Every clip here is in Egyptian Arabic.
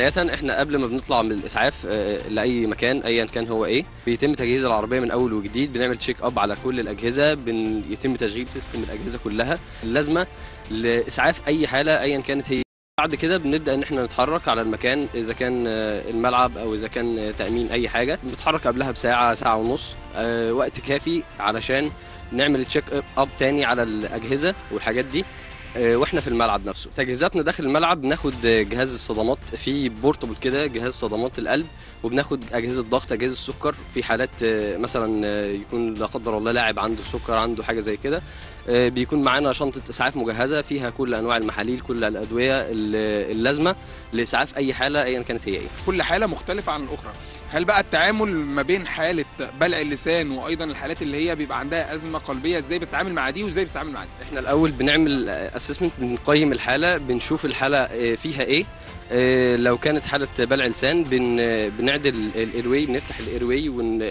بداية احنا قبل ما بنطلع من الاسعاف آه، لاي مكان ايا كان هو ايه بيتم تجهيز العربيه من اول وجديد بنعمل تشيك اب على كل الاجهزه بن... يتم تشغيل سيستم الاجهزه كلها اللازمه لاسعاف اي حاله ايا كانت هي بعد كده بنبدا ان احنا نتحرك على المكان اذا كان آه، الملعب او اذا كان آه، تامين اي حاجه بنتحرك قبلها بساعه ساعه ونص آه، وقت كافي علشان نعمل تشيك اب تاني على الاجهزه والحاجات دي آه، واحنا في الملعب نفسه تجهيزاتنا داخل الملعب بناخد آه، جهاز الصدمات في بورتبل كده جهاز صدمات القلب وبناخد اجهزه ضغط اجهزه السكر في حالات آه، مثلا آه، يكون لا قدر الله لاعب عنده سكر عنده حاجه زي كده آه، بيكون معانا شنطه اسعاف مجهزه فيها كل انواع المحاليل كل الادويه ال- اللازمه لاسعاف اي حاله ايا كانت هي ايه كل حاله مختلفه عن الاخرى هل بقى التعامل ما بين حاله بلع اللسان وايضا الحالات اللي هي بيبقى عندها ازمه قلبيه ازاي بتتعامل مع دي وازاي بتتعامل مع دي احنا الاول بنعمل اسسمنت بنقيم الحاله بنشوف الحاله آه، فيها ايه آه، لو كانت حاله بلع لسان بن آه، بنعدل الايرواي بنفتح الايرواي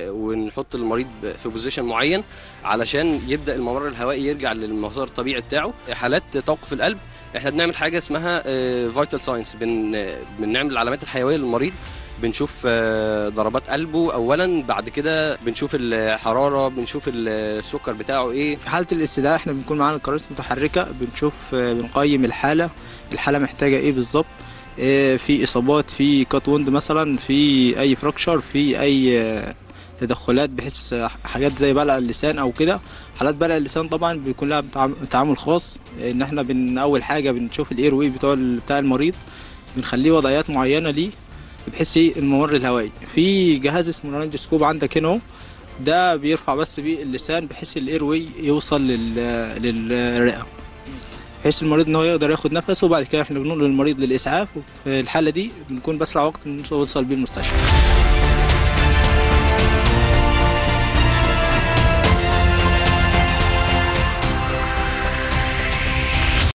ونحط المريض في بوزيشن معين علشان يبدا الممر الهوائي يرجع للمسار الطبيعي بتاعه حالات توقف القلب احنا بنعمل حاجه اسمها فيتال ساينس بن آه، بنعمل العلامات الحيويه للمريض بنشوف آه، ضربات قلبه اولا بعد كده بنشوف الحراره بنشوف السكر بتاعه ايه في حالة الاستدعاء احنا بنكون معانا الكراسي متحركة بنشوف آه، بنقيم الحالة الحالة محتاجة ايه بالظبط آه، في اصابات في كات ووند مثلا في اي فراكشر في اي آه، تدخلات بحيث آه، حاجات زي بلع اللسان او كده حالات بلع اللسان طبعا بيكون لها بتعام- تعامل خاص ان احنا بن اول حاجة بنشوف الاير واي بتوع ال- بتاع المريض بنخليه وضعيات معينة ليه بحيث ايه الممر الهوائي في جهاز اسمه رانجسكوب عندك هنا اهو ده بيرفع بس بيه اللسان بحيث الاير واي يوصل لل... للرئه بحيث المريض ان هو يقدر ياخد نفسه وبعد كده احنا بنقول للمريض للاسعاف وفي الحاله دي بنكون بسرع وقت نوصل بيه المستشفى